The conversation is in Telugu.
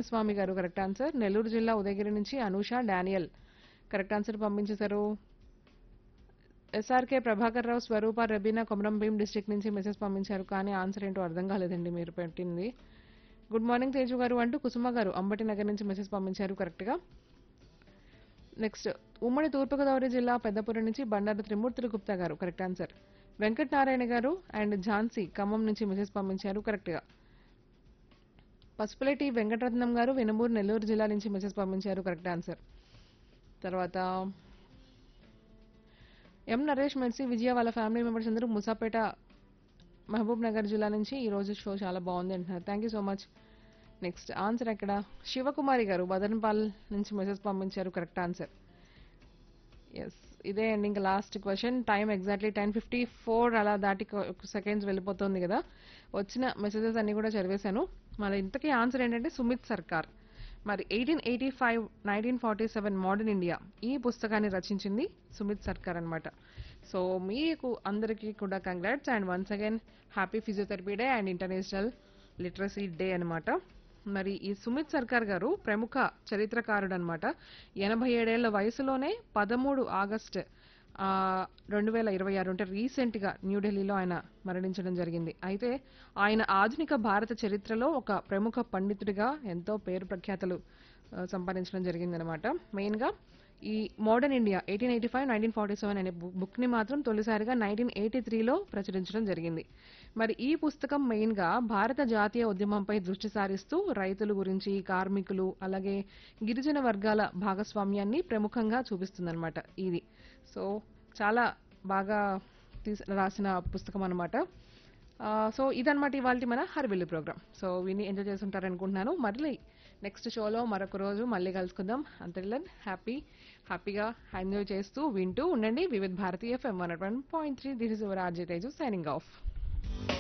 స్వామి గారు కరెక్ట్ ఆన్సర్ నెల్లూరు జిల్లా ఉదయగిరి నుంచి అనూష డానియల్ కరెక్ట్ ఆన్సర్ పంపించేశారు ఎస్ఆర్కే ప్రభాకర్ రావు స్వరూప రబీనా కొమరం భీం డిస్ట్రిక్ట్ నుంచి మెసేజ్ పంపించారు కానీ ఆన్సర్ ఏంటో అర్థం కాలేదండి మీరు పెట్టింది గుడ్ మార్నింగ్ తేజు గారు అంటూ కుసుమ గారు అంబటి నగర్ నుంచి మెసేజ్ పంపించారు కరెక్ట్గా నెక్స్ట్ ఉమ్మడి తూర్పుగోదావరి జిల్లా పెద్దపురం నుంచి బండారు త్రిమూర్తులు గుప్తా గారు కరెక్ట్ ఆన్సర్ వెంకట నారాయణ గారు అండ్ ఝాన్సీ ఖమ్మం నుంచి మెసేజ్ పంపించారు కరెక్ట్గా పసుపులేటి వెంకటరత్నం గారు వెనుమూరు నెల్లూరు జిల్లా నుంచి మెసేజ్ పంపించారు కరెక్ట్ ఆన్సర్ తర్వాత ఎం నరేష్ మెర్సీ విజయ వాళ్ళ ఫ్యామిలీ మెంబర్స్ అందరూ ముసాపేట మహబూబ్ నగర్ జిల్లా నుంచి ఈ రోజు షో చాలా బాగుంది అంటున్నారు thank you so much next answer ఎక్కడ శివకుమారి గారు బదన్పాల్ నుంచి మెసేజ్ పంపించారు కరెక్ట్ ఆన్సర్ ఎస్ ఇదే అండి ఇంకా last question time exactly ten fifty four అలా దాటి సెకండ్స్ వెళ్ళిపోతుంది కదా వచ్చిన మెసేజెస్ అన్ని కూడా చదివేశాను మరి ఇంతకీ ఆన్సర్ ఏంటంటే సుమిత్ సర్కార్ మరి eighteen eighty five nineteen forty seven modern India ఈ పుస్తకాన్ని రచించింది సుమిత్ సర్కార్ అన్నమాట సో మీకు అందరికీ కూడా congrats and once again happy physiotherapy day and international literacy day అన్నమాట మరి ఈ సుమిత్ సర్కార్ గారు ప్రముఖ చరిత్రకారుడు అనమాట ఎనభై ఏడేళ్ల వయసులోనే పదమూడు ఆగస్ట్ రెండు వేల ఇరవై ఆరు అంటే రీసెంట్గా న్యూఢిల్లీలో ఆయన మరణించడం జరిగింది అయితే ఆయన ఆధునిక భారత చరిత్రలో ఒక ప్రముఖ పండితుడిగా ఎంతో పేరు ప్రఖ్యాతలు ఆ, సంపాదించడం జరిగిందనమాట మెయిన్గా ఈ modern India eighteen eighty five nineteen forty seven అనే బు- బుక్ని మాత్రం తొలిసారిగా నైన్టీన్ ఎయిటీ త్రీలో ప్రచురించడం జరిగింది మరి ఈ పుస్తకం మెయిన్గా భారత జాతీయ ఉద్యమంపై దృష్టి సారిస్తూ రైతుల గురించి కార్మికులు అలాగే గిరిజన వర్గాల భాగస్వామ్యాన్ని ప్రముఖంగా చూపిస్తుందన్నమాట ఇది సో చాలా బాగా తీసి రాసిన పుస్తకం అనమాట సో ఇదన్నమాట ఇవాళ మన హరిబిల్లి ప్రోగ్రామ్ సో విని ఎంజాయ్ చేస్తుంటారు అనుకుంటున్నాను మళ్ళీ నెక్స్ట్ షోలో మరొక రోజు మళ్ళీ కలుసుకుందాం అంతటిలన్ హ్యాపీ హ్యాపీగా ఎంజాయ్ చేస్తూ వింటూ ఉండండి Vividh Bharatiya FM one point three this is your RJ Teju signing of